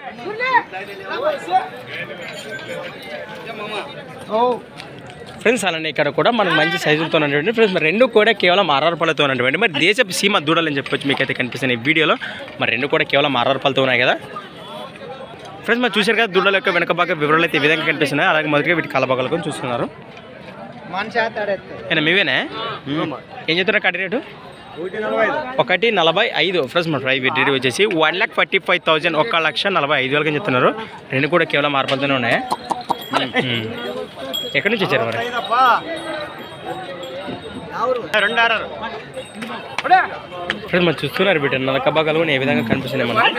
Friends అలానే ఇక్కడ కూడా మనకు మంచి సైజులతో ఉన్నటువంటి ఫ్రెండ్స్ మరి రెండు కూడా కేవలం ఆర్ఆర్ పళ్ళతో ఉన్నటువంటి మరి దేశపు సీమ దూడలని చెప్పొచ్చు మీకైతే కనిపిస్తుంది ఈ వీడియోలో మరి రెండు కూడా కేవలం ఆర్ఆర్ పళ్ళతో ఉన్నాయి కదా ఫ్రెండ్స్ మరి చూశారు కదా దూడల యొక్క వెనక భాగం వివరాలు అయితే ఈ విధంగా కనిపిస్తున్నాయి అలాగే మొదటిగా వీటి కలబాగలకు చూస్తున్నారు అయినా మీవేనా ఏం చెప్తున్నారు కడి రేటు ఒకటి నలభై ఐదు ఫ్రెండ్స్ మన ప్రైస్ రేట్ వచ్చేసి one lakh forty five thousand ఒక లక్ష నలభై ఐదు వేలకి చెప్తున్నారు రెండు కూడా కేవలం ఆరుపలతోనే ఉన్నాయి మ్మ్. ఎక్కడి నుంచి వచ్చారు మరి ఫ్రెండ్స్ మరి చూస్తున్నారు బిడ్డ నలక భాగాలు కూడా ఏ విధంగా కనిపిస్తున్నాయి మనకి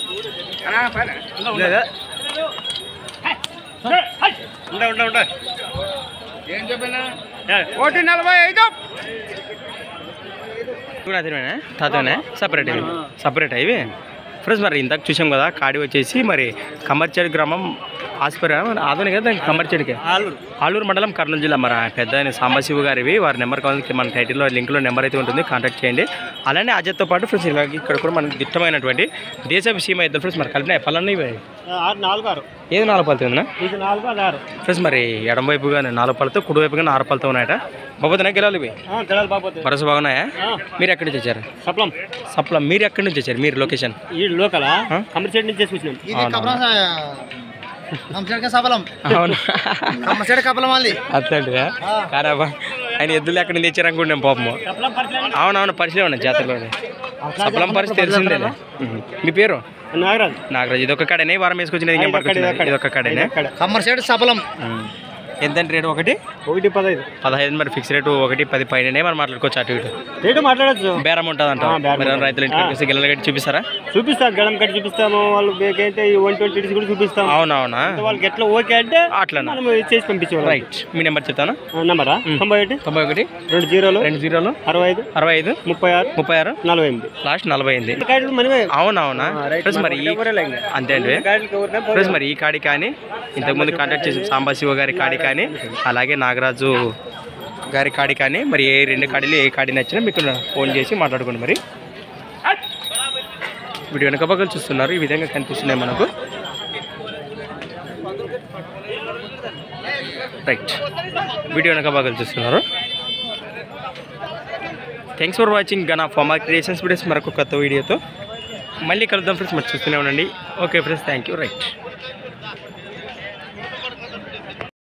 ఒకటి నలభై ఐదు కూడా అదేనా తాతనే సపరేట్ ఇవి సపరేట్ ఇవి ఫ్రెండ్స్ మరి ఇందాక చూసాం కదా కాడి వచ్చేసి మరి కమర్చేడు గ్రామం ఆస్పర్య ఆధునిక కదా దానికి కమర్చేడికి ఆలూరు మండలం కర్నూలు జిల్లా మరి ఆ పెద్ద ఆయన సాంబశివ గారివి వారి నెంబర్ కావాలి మన టైటిల్లో లింక్లో నెంబర్ అయితే ఉంటుంది కాంటాక్ట్ చేయండి అలానే అజత్తో పాటు ఫ్రెండ్స్ ఇలాగ ఇక్కడ కూడా మనకి దిట్టమైనటువంటి దేశపు సీమ అయితే ఫ్రెండ్స్ మరి కలిపిన పళ్ళన్నీ ఇవి ఆరు నాలుగు ఆరు ఏది నాలుగు పళ్ళతో ఉందా ఇది నాలుగు అది ఆరు ఫ్రెండ్స్ మరి ఎడం వైపుగా నాలుగు పళ్ళతో కుడి వైపుగా ఆరు పళ్ళతో ఉన్నాయట బాబోతున్నా గెలాలి ఇవి తెలాలి బాబోతే వరుస బాగున్నాయా మీరు ఎక్కడి నుంచి వచ్చారు సప్లం సప్లం మీరు ఎక్కడి నుంచి వచ్చారు మీరు లొకేషన్ ఈ లోకల్ ఆ? కమర్షియల్ నుంచి చేసుకొచ్చినాం సఫలం అవును కమ్మసేడ కపలం అది అట్లాంటిదా కారాబా ఆయన ఎద్దులు ఎక్కడి నుంచి తెచ్చారు అనుకుంటాం పాపము సప్లం పరిచయం అవునవును పరిచయం ఉన్నాయి జాతరలోనే సప్లం పరిస్థితి తెలిసిందే మీ పేరు నాగరాజ్ నాగరాజు ఇది ఒక కడనే ఈ వారం వేసుకొచ్చినది ఇంకేం పట్టుకొచ్చినది ఇది ఒక కడనే కమ్మసేడ సఫలం ఎంతంటే రేటు ఒకటి ఒకటి పదహైదు పదహైదు మరి ఫిక్స్ రేటు ఒకటి పది పైననే మనం మాట్లాడుకోవచ్చు అటు ఇటు రేటు మాట్లాడచ్చు బేరం ఉంటుంది అంట ఆ, బేరం మరి ఉంటుంది. రైతులు ఇంటికి వచ్చి గిల్లలు కట్టి చూపిస్తారా చూపిస్తాం గడం కట్టి చూపిస్తాము వాళ్ళు బేకైతే వన్ ట్వంటీ కూడా చూపిస్తాం అవునవునా వాళ్ళకి ఎట్లా ఓకే అంటే అట్లనా మనం చేసి పంపించేవాళ్ళం రైట్ మీ నెంబర్ చెప్తాను నంబరా తొంభై ఒకటి తొంభై ఒకటి రెండు జీరోలు రెండు జీరోలు అరవై ఐదు అరవై ఐదు ముప్పై ఆరు ముప్పై ఆరు నలభై ఎనిమిది లాస్ట్ నలభై ఎనిమిది కాయలు మనమే అవునవునా రైట్. ఫ్రెండ్స్ మరి ఈ- ఎవరే లేంగా. అంతే అండి కాయలకి ఎవరినా ఫ్రెండ్స్ మరి ఈ కాడి కానీ ఇంతకుముందు కాంటాక్ట్ చేసి సాంబశివ గారి కాడి కానీ అలాగే నాగరాజు గారి కాడి కానీ మరి ఏ రెండు కాడీలు ఏ కాడి నచ్చినా మీకు ఫోన్ చేసి మాట్లాడుకోండి మరి వీడియో వెనక పక్కలు చూస్తున్నారు ఈ విధంగా కనిపిస్తున్నాయి మనకు రైట్ వీడియో వెనక పక్కలు చూస్తున్నారు థ్యాంక్స్ ఫర్ వాచింగ్ గనా ఫార్మా క్రియేషన్స్ వీడియోస్ మరొక కొత్త వీడియోతో మళ్ళీ కలుద్దాం ఫ్రెండ్స్ మరి చూస్తూనే ఉండండి okay friends thank you right